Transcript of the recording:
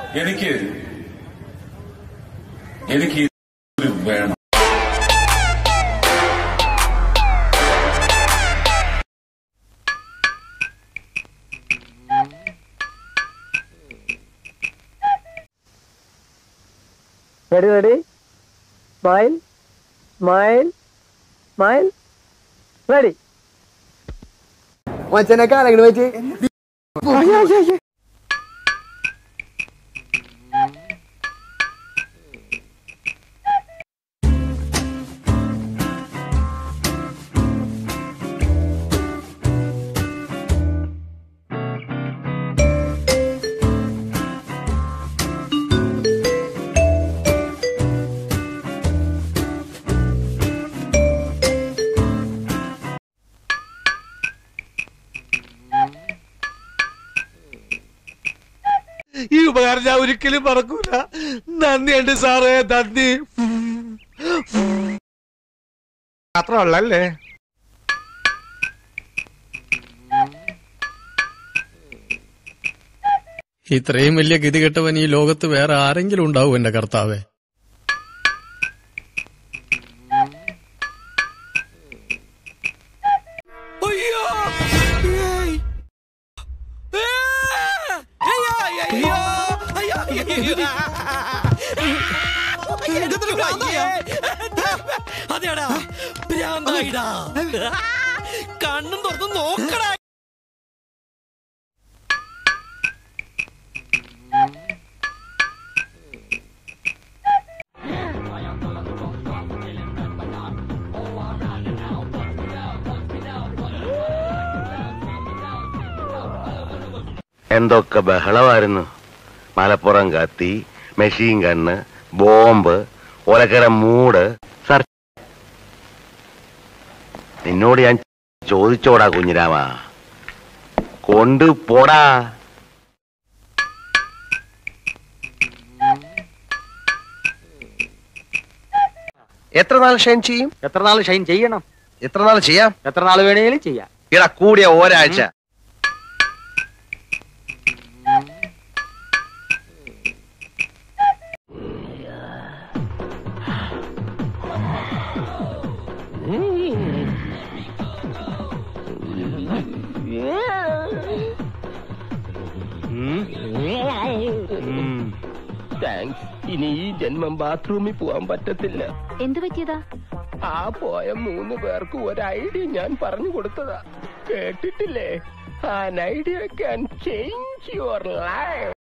എനിക്ക് എനിക്ക് ഇത് വേണം ready ready smile smile smile ready മച്ചനെ കാലങ്ങൾ വെച്ച് ഈ ഉപകാരം ഞാൻ ഒരിക്കലും മറക്കൂല നന്ദിയുണ്ട് സാറേ നന്ദി മാത്രമല്ലേ ഇത്രയും വലിയ ഗതികെട്ടവൻ ഈ ലോകത്ത് വേറെ ആരെങ്കിലും ഉണ്ടാവും എന്റെ കർത്താവെ അയ്യോ ഏയ്. ഏ! അയ്യോ, അയ്യോ, അയ്യോ, അയ്യോ. ഇതെന്തൊരു ഭ്രാന്തായ? അതെടാ ഭ്രാന്തായിടാ കണ്ണും തുറന്ന് നോക്കടാ എന്തൊക്കെ ബഹളമായിരുന്നു മലപ്പുറം കത്തി മെഷീൻ കണ്ണ് ബോംബ് ഒലക്കര മൂട് സർ നിന്നോട് ഞാൻ ചോദിച്ചോടാ കുഞ്ഞിരാമ കൊണ്ടു പോടാ എത്ര നാൾ ഷൈൻ ചെയ്യും എത്ര നാൾ ഷൈൻ ചെയ്യണം എത്ര നാൾ ചെയ്യാം എത്ര നാൾ വേണേലും ചെയ്യാം ഇടാ കൂടിയ ഒരാഴ്ച താങ്ക്സ് ഇനി ഈ ജന്മം ബാത്റൂമിൽ പോവാൻ പറ്റത്തില്ല എന്തു പറ്റിയതാ ആ പോയ മൂന്ന് പേർക്ക് ഒരു ഐഡിയ ഞാൻ പറഞ്ഞു കൊടുത്തതാ കേട്ടിട്ടില്ലേ an idea can change your life